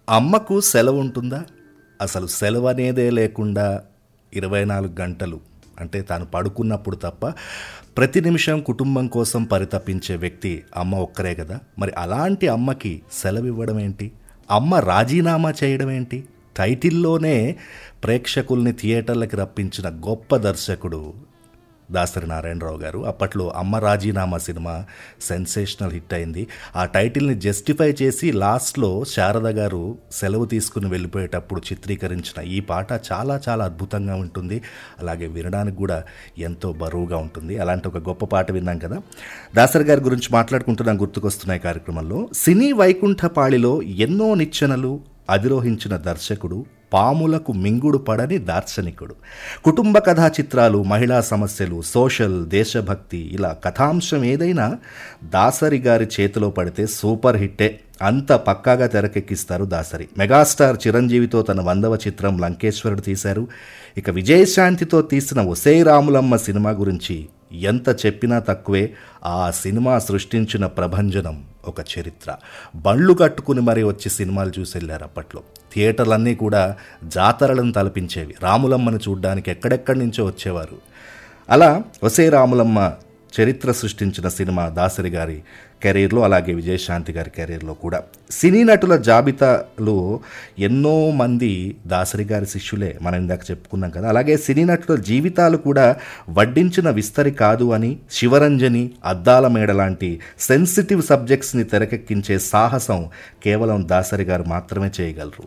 అమ్మకు సెలవు ఉంటుందా అసలు సెలవు అనేదే లేకుండా ఇరవై నాలుగు గంటలు అంటే తాను పడుకున్నప్పుడు తప్ప ప్రతి నిమిషం కుటుంబం కోసం పరితపించే వ్యక్తి అమ్మ ఒక్కరే కదా మరి అలాంటి అమ్మకి సెలవు ఇవ్వడం ఏంటి అమ్మ రాజీనామా చేయడం ఏంటి టైటిల్లోనే ప్రేక్షకుల్ని థియేటర్లకి రప్పించిన గొప్ప దర్శకుడు దాసరి నారాయణరావు గారు అప్పట్లో అమ్మ రాజీనామా సినిమా సెన్సేషనల్ హిట్ అయింది ఆ టైటిల్ని జస్టిఫై చేసి లాస్ట్లో శారద గారు సెలవు తీసుకుని వెళ్ళిపోయేటప్పుడు చిత్రీకరించిన ఈ పాట చాలా చాలా అద్భుతంగా ఉంటుంది అలాగే వినడానికి కూడా ఎంతో బరువుగా ఉంటుంది అలాంటి ఒక గొప్ప పాట విన్నాం కదా దాసరి గారి గురించి మాట్లాడుకుంటున్నాం గుర్తుకొస్తున్నాయి కార్యక్రమంలో సినీ వైకుంఠపాళిలో ఎన్నో నిచ్చెనలు అధిరోహించిన దర్శకుడు పాములకు మింగుడు పడని దార్శనికుడు కుటుంబ కథా చిత్రాలు మహిళా సమస్యలు సోషల్ దేశభక్తి ఇలా కథాంశం ఏదైనా దాసరి గారి చేతిలో పడితే సూపర్ హిట్టే అంత పక్కాగా తెరకెక్కిస్తారు దాసరి మెగాస్టార్ చిరంజీవితో తన వందవ చిత్రం లంకేశ్వరుడు తీశారు ఇక విజయశాంతితో తీసిన ఒసే రాములమ్మ సినిమా గురించి ఎంత చెప్పినా తక్కువే ఆ సినిమా సృష్టించిన ప్రభంజనం ఒక చరిత్ర బళ్ళు కట్టుకుని మరీ వచ్చి సినిమాలు చూసి వెళ్ళారు అప్పట్లో థియేటర్లన్నీ కూడా జాతరలను తలపించేవి రాములమ్మను చూడ్డానికి ఎక్కడెక్కడి నుంచో వచ్చేవారు అలా ఒసే రాములమ్మ చరిత్ర సృష్టించిన సినిమా దాసరి గారి కెరీర్లో అలాగే విజయశాంతి గారి కెరీర్లో కూడా సినీ నటుల జాబితాలో ఎన్నో మంది దాసరి గారి శిష్యులే మనం ఇందాక చెప్పుకున్నాం కదా అలాగే సినీ నటుల జీవితాలు కూడా వడ్డించిన విస్తరి కాదు అని శివరంజని అద్దాల మేడ లాంటి సెన్సిటివ్ సబ్జెక్ట్స్ని తెరకెక్కించే సాహసం కేవలం దాసరి గారు మాత్రమే చేయగలరు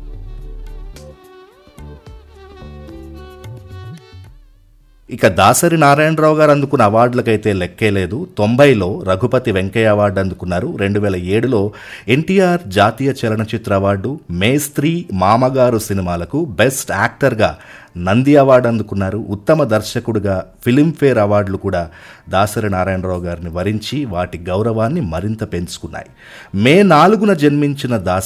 ఇక దాసరి నారాయణరావు గారు అందుకున్న అవార్డులకైతే లెక్కే లేదు తొంభైలో రఘుపతి వెంకయ్య అవార్డు అందుకున్నారు రెండు వేల ఏడులో ఎన్టీఆర్ జాతీయ చలనచిత్ర అవార్డు మేస్త్రీ మామగారు సినిమాలకు బెస్ట్ యాక్టర్గా నంది అవార్డు అందుకున్నారు ఉత్తమ దర్శకుడిగా ఫిలింఫేర్ అవార్డులు కూడా దాసరి నారాయణరావు గారిని వరించి వాటి గౌరవాన్ని మరింత పెంచుకున్నాయి మే నాలుగున జన్మించిన దాసరి